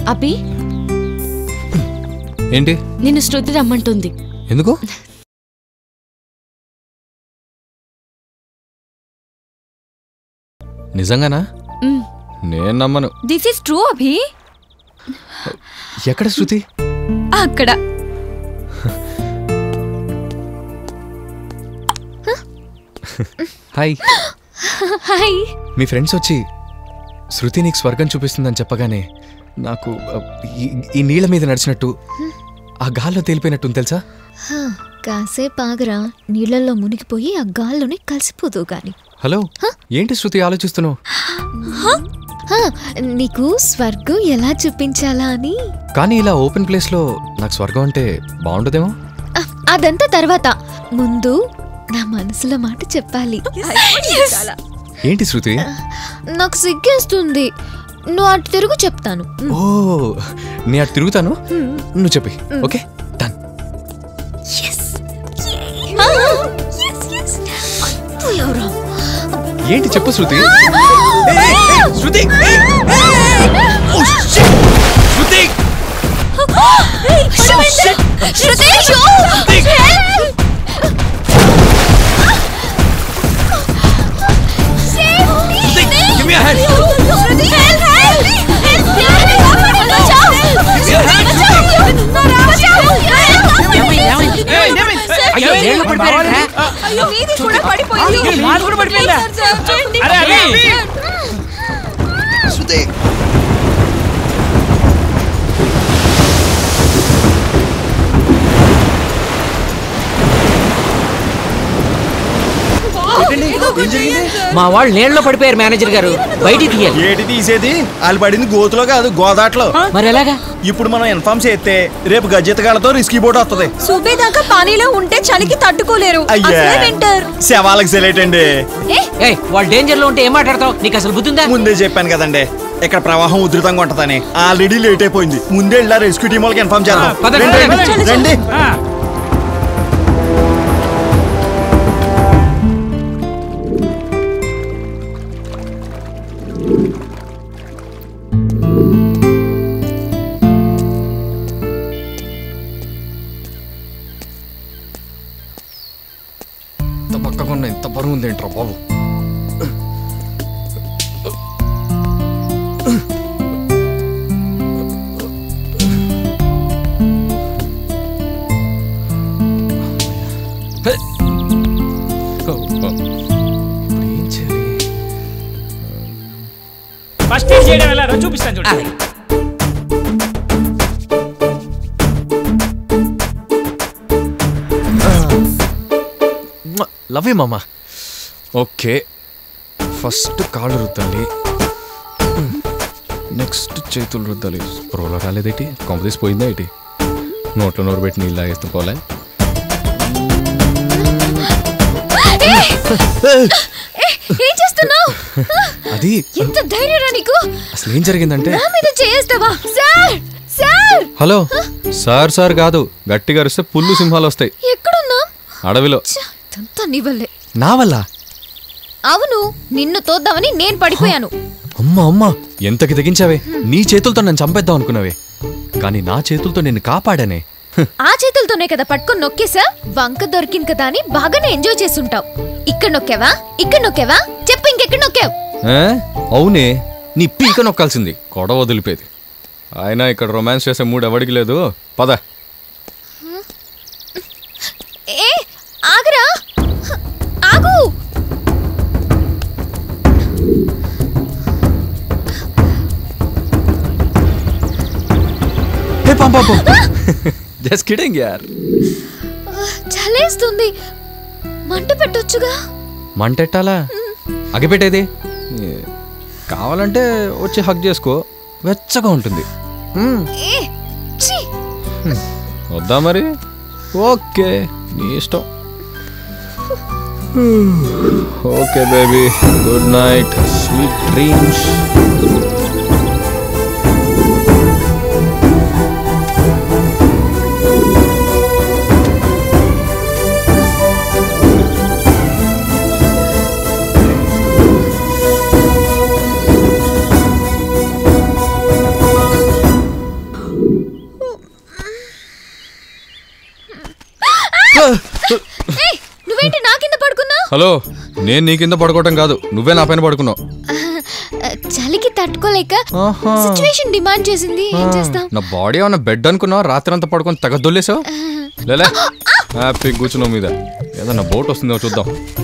అభి ఏంటి నిన్ను శృతి రమ్మంటుంది ఎందుకు నిజంగానా నేను నమ్మను దిస్ ఇస్ ట్రూ అభి ఎక్కడ శృతి అక్కడ హాయ్ హాయ్ మీ ఫ్రెండ్స్ వచ్చి శృతి నీకు స్వర్గం చూపిస్తుందని చెప్పగానే నాకు ఆ, ఈ- ఈ నీళ్ళ మీద నడిచినట్టు ఆ గాల్లో తేలిపోయినట్టు తెలుసా హా, కాసేపు ఆగరా నీళ్ళల్లో మునిగిపోయి ఆ గాల్లోనే కలిసిపోదు గాని హలో ఏంటి శృతి ఆలోచిస్తున్నావు హా, నీకు స్వర్గం ఎలా చూపించాలా అని కానీ ఇలా ఓపెన్ ప్లేస్లో నాకు స్వర్గం అంటే బాగుండదేమో ఆ, అదంతా తర్వాత ముందు నా మనసులో మాట చెప్పాలి ఏంటి శృతి నాకు సిగ్గేస్తుంది నువ్వు అటు తిరుగు చెప్తాను ఓ నేను అటు తిరుగుతాను నువ్వు చెప్పి ఓకే డన్ ఎవరో ఏంటి చెప్పు శృతి శృతి శృతి శృతి Give me a hand. అయ్యో నీళ్ళు పడిపోయారా? నాది కూడా పడిపోయిందా? అరే, అభి! శృతి మా వాళ్ళు నీళ్ళలో పడిపోయారు మేనేజర్ గారు బయటికి తీయాలి ఏటి తీసేది వాళ్ళు పడింది గోతులో కాదు గోదాట్లో మరి ఎలాగా ఇప్పుడు మనం ఇన్ఫార్మ్ చేస్తే రేపు గజ్జెతగాళ్ళతో రిస్కీ బోర్డు వస్తుంది సుబేదాకా పానీలో ఉంటే చలికి తట్టుకోలేరు అయ్యా అసలే వింటర్ శవాలకు సెలెక్ట్ అండి ఏ వాళ్ళు డేంజర్ లో ఉంటే ఏం మాట్లాడతావు నీకు అసలు బుద్ధి ఉందా ముందే చెప్పాను కదండి ఇక్కడ ప్రవాహం ఉధృతంగా ఉంటదని ఆల్రెడీ లేట్ అయిపోయింది ముందే ఇలా రెస్క్యూ టీం వాళ్ళకి ఇన్ఫార్మ్ చేద్దాం ఆ, పద, రండి, పద, రండి, పద. రండి ఆ, ఇంత పక్కకున్న ఇంత బరువు ఉంది ఏంట్రా బాబు హే. ఓ, ఓ. ఇప్పుడు ఏం చేయాలి ఫస్ట్ ఏం చేయడం ఎలా రా, చూపిస్తాను చూడు లవ్ యూ మామ ఓకే ఫస్ట్ కాళ్ళు రుద్దాలి నెక్స్ట్ చేతులు రుద్దాలి ప్రోలో రాలేదేటి కాంపిటీస్ పోయిందా ఏంటి నోట్లో నోరు పెట్టి నీళ్ళు తాగేస్తూ పోలే ఏం చేస్తున్నావు అది ఎంత ధైర్యరా నీకు అసలు ఏం జరిగిందంటే నా మీద చేస్తావా sir sir hello sir sir కాదు గట్టిగా అరిస్తే పుల్లు సింహాలు వస్తాయి ఎక్కడున్నా అడవిలో ఇదంతా నీ వల్లే నా వల్ల అవును నిన్ను తోద్దామని నేను పడిపోయాను అమ్మ అమ్మ ఎంతకి తెగించావే నీ చేతులతో నన్ను చంపేద్దాం అనుకున్నావే కానీ నా చేతులతో నిన్ను కాపాడానే హ్, ఆ చేతులతోనే కదా పట్టుకొని నొక్కేసా వంక దొరికింది కదా అని బాగానే ఎంజాయ్ చేస్తుంటావు ఇక్కడ నొక్కావా ఇక్కడ నొక్కావా చెప్పు ఇంకెక్కడ నొక్కావు ఏ? అవునే నీ పీక నొక్కాల్సింది గొడవ వదిలిపోయేది అయినా ఇక్కడ రొమాన్స్ చేసే మూడు ఎవడికి లేదు పద ఏ ఆగరా ఆగు జస్ట్ కిడింగ్ యార్ చలేస్తుంది మంట పెట్టొచ్చుగా మంటెట్టాలా అగిపెట్టేది ఏ, కావాలంటే వచ్చి హక్ చేసుకో వెచ్చగా ఉంటుంది మ్మ్. ఏ ఛీ వద్దా మరి ఓకే నీ ఇష్టం okay baby good night sweet dreams ఏయ్, నువ్వేంటి నా కింద పడుకున్నా హలో నేను నీ కింద పడుకోవటం కాదు నువ్వే నా పైన పడుకున్నావు చలికి తట్టుకోలేక ఆహా. సిచ్యువేషన్ డిమాండ్ చేసింది ఏం చేస్తాం నా బాడీ ఏమన్నా బెడ్ అనుకున్నావు రాత్రి అంతా పడుకొని తెగ దొల్లేసావు లేలే హ్యాపీ కూర్చున్నావు మీద ఏదన్నా బోట్ వస్తుందో చూద్దాం